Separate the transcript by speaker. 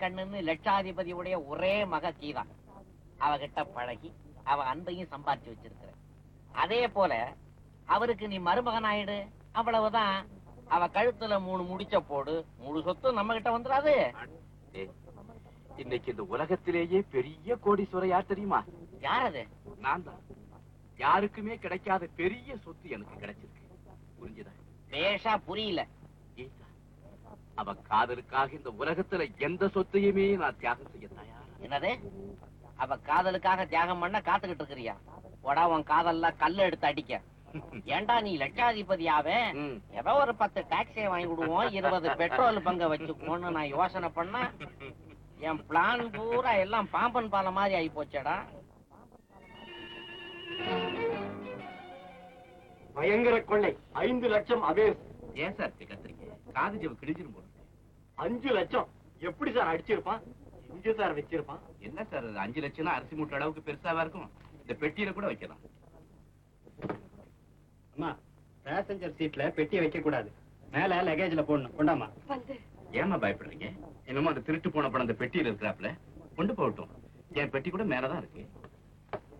Speaker 1: கண்ணுன்னு லட்சாதிபதியுடைய ஒரே மக கீதா அவகிட்ட பழகி அவ அன்பையும் சம்பாதிச்சு வச்சிருக்கிற அதே போல அவருக்கு நீ மருமகன் ஆயிடு அவ்வளவுதான் அவ கழுத்துல மூணு முடிச்ச போடு முழு சொத்து நம்ம கிட்ட வந்துடாது
Speaker 2: ஏய், இன்னைக்கு இந்த உலகத்திலேயே பெரிய கோடீஸ்வர யார் தெரியுமா
Speaker 1: யார் அது
Speaker 2: நான் தான் யாருக்குமே கிடைக்காத பெரிய சொத்து எனக்கு கிடைச்சிருக்கு புரிஞ்சுதா
Speaker 1: பேஷா புரியல
Speaker 2: கீதா, அவ காதலுக்காக இந்த உலகத்துல எந்த சொத்தையுமே நான் தியாகம் செய்ய தயாரா
Speaker 1: என்னது அவ காதலுக்காக தியாகம் பண்ண காத்துக்கிட்டு இருக்கிறியா போடா உன் காதல்ல கல்ல எடுத்து அடிக்க ஏன்டா நீ லட்சாதிபதியாவே
Speaker 2: ம்.
Speaker 1: ஏதோ ஒரு பத்து டாக்ஸியை வாங்கி விடுவோம் இருபது பெட்ரோல் பங்க வச்சுக்கோன்னு நான் யோசனை பண்ணா என் பிளான் பூரா எல்லாம் பாம்பன் பாலம் மாதிரி ஆகி போச்சேடா
Speaker 3: பயங்கர கொள்ளை ஐந்து லட்சம் அபேஸ்
Speaker 2: ஏன் சார் இப்படி கத்துறீங்க காது ஜெவு கிழிஞ்சிரும் போல இருக்கு.
Speaker 3: அஞ்சு லட்சம் எப்படி சார் அடிச்சிருப்பான் எங்க சார் வச்சிருப்பான்
Speaker 2: என்ன சார் இது அஞ்சு லட்சம்னா அரிசி மூட்டை அளவுக்கு பெருசாவா இருக்கும் இந்த பெட்டியில கூட வைக்கலாம்
Speaker 3: அம்மா பேசஞ்சர் சீட்ல பெட்டி வைக்க கூடாது மேல லக்கேஜ்ல போடணும் கொண்டாமா
Speaker 4: வந்து
Speaker 2: ஏமா பயப்படுறீங்க என்னமோ அந்த திருட்டு போன படம் அந்த பெட்டியில இருக்கிறாப்ல கொண்டு போகட்டும் என் பெட்டி கூட மேலதான் இருக்கு